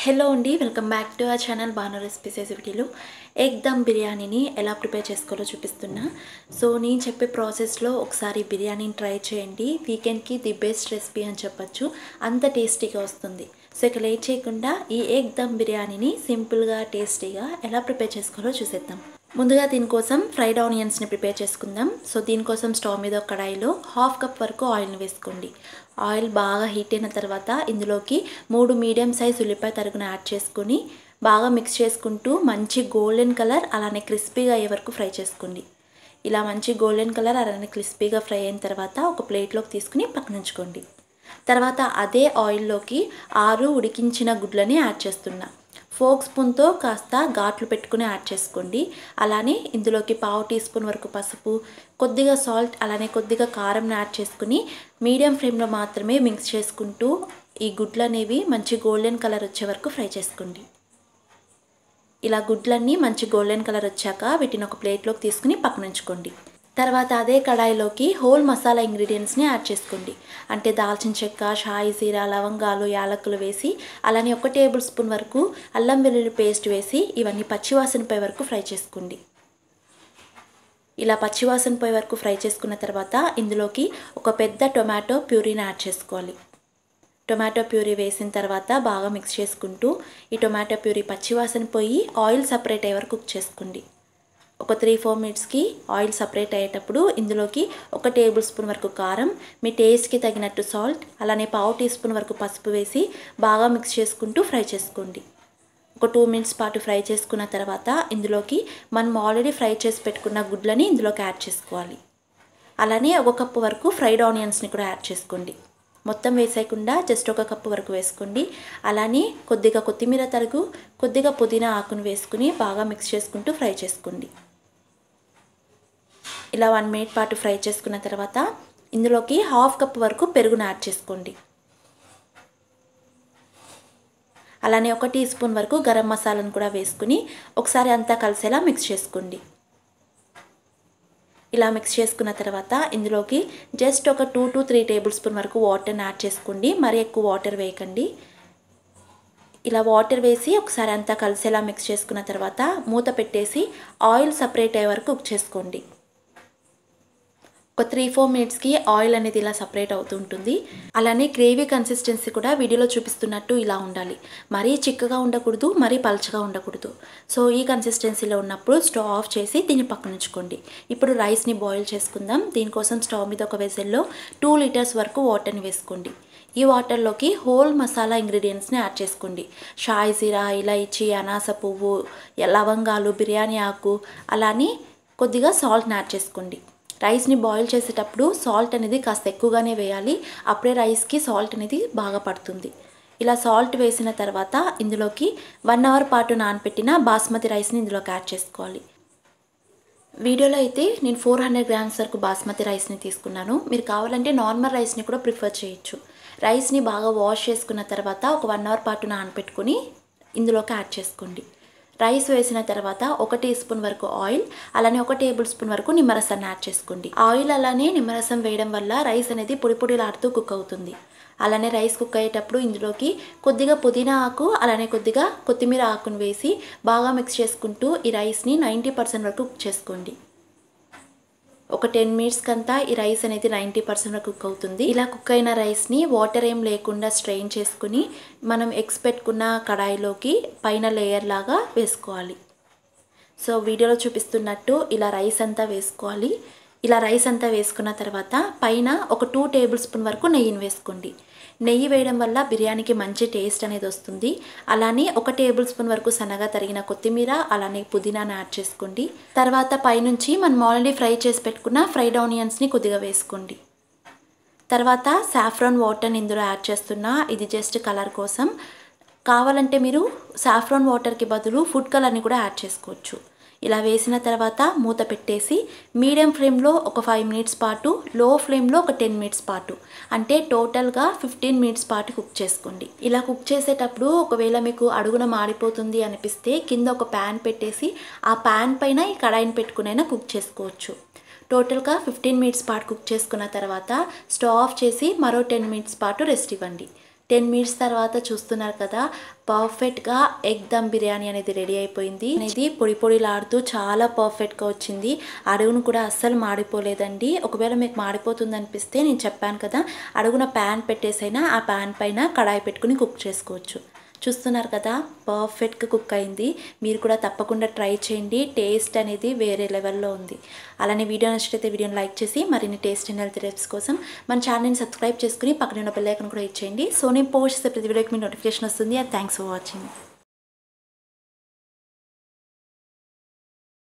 hello అండి welcome back to our channel Banu recipes వీడియోలో egg dum బిర్యానీని ఎలా ప్రిపేర్ చేసుకోవాలో చూపిస్తున్నా సో నేను చెప్పే ప్రాసెస్లో ఒకసారి బిర్యానీని ట్రై చేయండి వీకెండ్కి ది బెస్ట్ రెసిపీ అని చెప్పొచ్చు అంత టేస్టీగా వస్తుంది సో ఇక లేట్ చేయకుండా ఈ ఎగ్ దమ్ బిర్యానీని సింపుల్గా టేస్టీగా ఎలా ప్రిపేర్ చేసుకోవాలో చూసేద్దాం ముందుగా దీనికోసం ఫ్రైడ్ ఆనియన్స్ని ప్రిపేర్ చేసుకుందాం సో దీనికోసం స్టవ్ మీద ఒక కడాయిలో హాఫ్ కప్ వరకు ఆయిల్ని వేసుకోండి ఆయిల్ బాగా హీట్ అయిన తర్వాత ఇందులోకి మూడు మీడియం సైజ్ ఉల్లిపాయ తరుగున యాడ్ చేసుకొని బాగా మిక్స్ చేసుకుంటూ మంచి గోల్డెన్ కలర్ అలానే క్రిస్పీగా అయ్యే వరకు ఫ్రై చేసుకోండి ఇలా మంచి గోల్డెన్ కలర్ అలానే క్రిస్పీగా ఫ్రై అయిన తర్వాత ఒక ప్లేట్లోకి తీసుకుని పక్కన ఉంచుకోండి తర్వాత అదే ఆయిల్లోకి ఆరు ఉడికించిన గుడ్లని యాడ్ చేస్తున్నా ఫోక్ స్పూన్తో కాస్త ఘాట్లు పెట్టుకుని యాడ్ చేసుకోండి అలానే ఇందులోకి పావు టీ స్పూన్ వరకు పసుపు కొద్దిగా సాల్ట్ అలానే కొద్దిగా కారం యాడ్ చేసుకుని మీడియం ఫ్లేమ్లో మాత్రమే మిక్స్ చేసుకుంటూ ఈ గుడ్లు అనేవి మంచి గోల్డెన్ కలర్ వచ్చే వరకు ఫ్రై చేసుకోండి ఇలా గుడ్లన్నీ మంచి గోల్డెన్ కలర్ వచ్చాక వీటిని ఒక ప్లేట్లోకి తీసుకుని పక్కన ఉంచుకోండి తర్వాత అదే కడాయిలోకి హోల్ మసాలా ఇంగ్రీడియంట్స్ని యాడ్ చేసుకోండి అంటే దాల్చిన చెక్క షాయి జీరా లవంగాలు యాలకులు వేసి అలానే ఒక టేబుల్ స్పూన్ వరకు అల్లం వెల్లుల్లి పేస్ట్ వేసి ఇవన్నీ పచ్చివాసన పోయే వరకు ఫ్రై చేసుకోండి ఇలా పచ్చివాసన పోయే వరకు ఫ్రై చేసుకున్న తర్వాత ఇందులోకి ఒక పెద్ద టొమాటో ప్యూరీని యాడ్ చేసుకోవాలి టొమాటో ప్యూరీ వేసిన తర్వాత బాగా మిక్స్ చేసుకుంటూ ఈ టొమాటో ప్యూరీ పచ్చివాసన పోయి ఆయిల్ సపరేట్ అయ్యే వరకు కుక్ చేసుకోండి ఒక త్రీ ఫోర్ మినిట్స్కి ఆయిల్ సపరేట్ అయ్యేటప్పుడు ఇందులోకి ఒక టేబుల్ స్పూన్ వరకు కారం మీ టేస్ట్కి తగినట్టు సాల్ట్ అలానే పావు టీ స్పూన్ వరకు పసుపు వేసి బాగా మిక్స్ చేసుకుంటూ ఫ్రై చేసుకోండి ఒక టూ మినిట్స్ పాటు ఫ్రై చేసుకున్న తర్వాత ఇందులోకి మనం ఆల్రెడీ ఫ్రై చేసి పెట్టుకున్న గుడ్లని ఇందులోకి యాడ్ చేసుకోవాలి అలానే ఒక కప్పు వరకు ఫ్రైడ్ ఆనియన్స్ని కూడా యాడ్ చేసుకోండి మొత్తం వేసేయకుండా జస్ట్ ఒక కప్పు వరకు వేసుకోండి అలానే కొద్దిగా కొత్తిమీర తరుగు కొద్దిగా పుదీనా ఆకును వేసుకుని బాగా మిక్స్ చేసుకుంటూ ఫ్రై చేసుకోండి ఇలా వన్ మినిట్ పాటు ఫ్రై చేసుకున్న తర్వాత ఇందులోకి హాఫ్ కప్ వరకు పెరుగును యాడ్ చేసుకోండి అలానే ఒక టీ స్పూన్ వరకు గరం మసాలాను కూడా వేసుకుని ఒకసారి అంతా కలిసేలా మిక్స్ చేసుకోండి ఇలా మిక్స్ చేసుకున్న తర్వాత ఇందులోకి జస్ట్ ఒక two to three tablespoon వరకు వాటర్ని యాడ్ చేసుకోండి మరీ ఎక్కువ వాటర్ వేయకండి ఇలా వాటర్ వేసి ఒకసారి అంతా కలిసేలా మిక్స్ చేసుకున్న తర్వాత మూత పెట్టేసి ఆయిల్ సపరేట్ అయ్యే వరకు కుక్ చేసుకోండి ఒక త్రీ ఫోర్ మినిట్స్కి ఆయిల్ అనేది ఇలా సపరేట్ అవుతుంటుంది అలానే గ్రేవీ కన్సిస్టెన్సీ కూడా వీడియోలో చూపిస్తున్నట్టు ఇలా ఉండాలి మరీ చిక్కగా ఉండకూడదు మరీ పల్చగా ఉండకూడదు సో ఈ కన్సిస్టెన్సీలో ఉన్నప్పుడు స్టవ్ ఆఫ్ చేసి దీన్ని పక్కన ఉంచుకోండి ఇప్పుడు రైస్ని బాయిల్ చేసుకుందాం దీనికోసం స్టవ్ మీద ఒక వెజల్లో టూ లీటర్స్ వరకు వాటర్ని వేసుకోండి ఈ వాటర్లోకి హోల్ మసాలా ఇంగ్రీడియంట్స్ని యాడ్ చేసుకోండి షాయి జీరా ఇలైచి అనాస పువ్వు లవంగాలు బిర్యానీ ఆకు అలానే కొద్దిగా సాల్ట్ని యాడ్ చేసుకోండి రైస్ని బాయిల్ చేసేటప్పుడు సాల్ట్ అనేది కాస్త ఎక్కువగానే వేయాలి అప్పుడే రైస్కి సాల్ట్ అనేది బాగా పడుతుంది ఇలా సాల్ట్ వేసిన తర్వాత ఇందులోకి వన్ అవర్ పాటు నానపెట్టిన బాస్మతి రైస్ని ఇందులోకి యాడ్ చేసుకోవాలి వీడియోలో అయితే నేను ఫోర్ హండ్రెడ్ గ్రామ్స్ వరకు బాస్మతి రైస్ని తీసుకున్నాను మీరు కావాలంటే నార్మల్ రైస్ని కూడా ప్రిఫర్ చేయొచ్చు రైస్ని బాగా వాష్ చేసుకున్న తర్వాత ఒక వన్ అవర్ పాటు నానపెట్టుకుని ఇందులోకి యాడ్ చేసుకోండి రైస్ వేసిన తర్వాత ఒక టీ స్పూన్ వరకు ఆయిల్ అలానే ఒక టేబుల్ స్పూన్ వరకు నిమ్మరసాన్ని యాడ్ చేసుకోండి ఆయిల్ అలానే నిమ్మరసం వేయడం వల్ల రైస్ అనేది పొడి పొడిలాడుతూ కుక్ అవుతుంది అలానే రైస్ కుక్ అయ్యేటప్పుడు ఇందులోకి కొద్దిగా పుదీనా ఆకు అలానే కొద్దిగా కొత్తిమీర ఆకును వేసి బాగా మిక్స్ చేసుకుంటూ ఈ రైస్ని నైంటీ పర్సెంట్ వరకు కుక్ చేసుకోండి ఒక టెన్ మినిట్స్కి అంతా ఈ రైస్ అనేది నైంటీ పర్సెంట్ వరకు కుక్ అవుతుంది ఇలా కుక్ అయిన రైస్ని వాటర్ ఏం లేకుండా స్ట్రెయిన్ చేసుకుని మనం ఎగ్స్ పెట్టుకున్న కడాయిలోకి పైన లేయర్ లాగా వేసుకోవాలి సో వీడియోలో చూపిస్తున్నట్టు ఇలా రైస్ అంతా వేసుకోవాలి ఇలా రైస్ అంతా వేసుకున్న తర్వాత పైన ఒక టూ టేబుల్ స్పూన్ వరకు నెయ్యిని వేసుకోండి నెయ్యి వేయడం వల్ల బిర్యానీకి మంచి టేస్ట్ అనేది వస్తుంది అలానే ఒక టేబుల్ స్పూన్ వరకు సన్నగా తరిగిన కొత్తిమీర అలానే పుదీనాను యాడ్ చేసుకోండి తర్వాత పైనుంచి మనం ఆల్రెడీ ఫ్రై చేసి పెట్టుకున్న ఫ్రైడ్ ఆనియన్స్ని కొద్దిగా వేసుకోండి తర్వాత సాఫ్రాన్ వాటర్ని ఇందులో యాడ్ చేస్తున్నా ఇది జస్ట్ కలర్ కోసం కావాలంటే మీరు సాఫ్రాన్ వాటర్కి బదులు ఫుడ్ కలర్ని కూడా యాడ్ చేసుకోవచ్చు ఇలా వేసిన తర్వాత మూత పెట్టేసి మీడియం ఫ్లేమ్లో ఒక ఫైవ్ మినిట్స్ పాటు లో ఫ్లేమ్లో ఒక టెన్ మినిట్స్ పాటు అంటే టోటల్గా ఫిఫ్టీన్ మినిట్స్ పాటు కుక్ చేసుకోండి ఇలా కుక్ చేసేటప్పుడు ఒకవేళ మీకు అడుగున మాడిపోతుంది అనిపిస్తే కింద ఒక ప్యాన్ పెట్టేసి ఆ ప్యాన్ పైన ఈ కడాయిని పెట్టుకునైనా కుక్ చేసుకోవచ్చు టోటల్గా ఫిఫ్టీన్ మినిట్స్ పాటు కుక్ చేసుకున్న తర్వాత స్టవ్ ఆఫ్ చేసి మరో టెన్ మినిట్స్ పాటు రెస్ట్ ఇవ్వండి టెన్ మినిట్స్ తర్వాత చూస్తున్నారు కదా పర్ఫెక్ట్గా ఎగ్ దమ్ బిర్యానీ అనేది రెడీ అయిపోయింది అనేది పొడి పొడిలాడుతూ చాలా పర్ఫెక్ట్గా వచ్చింది అడుగును కూడా అస్సలు మాడిపోలేదండి ఒకవేళ మీకు మాడిపోతుంది అనిపిస్తే నేను చెప్పాను కదా అడుగున ప్యాన్ పెట్టేసైనా ఆ ప్యాన్ పైన కడాయి పెట్టుకుని కుక్ చేసుకోవచ్చు చూస్తున్నారు కదా పర్ఫెక్ట్గా కుక్ అయింది మీరు కూడా తప్పకుండా ట్రై చేయండి టేస్ట్ అనేది వేరే లెవెల్లో ఉంది అలానే వీడియో నచ్చితే వీడియోని లైక్ చేసి మరిన్ని టేస్ట్ అండ్ హెల్త్ టిప్స్ కోసం మన ఛానల్ని సబ్స్క్రైబ్ చేసుకుని పక్కన ఉన్న బెల్ ఐకాన్ కూడా ఇచ్చేయండి సో నేను పోస్ట్ చేసే ప్రతి వీడియోకి మీ నోటిఫికేషన్ వస్తుంది థ్యాంక్స్ ఫర్ వాచింగ్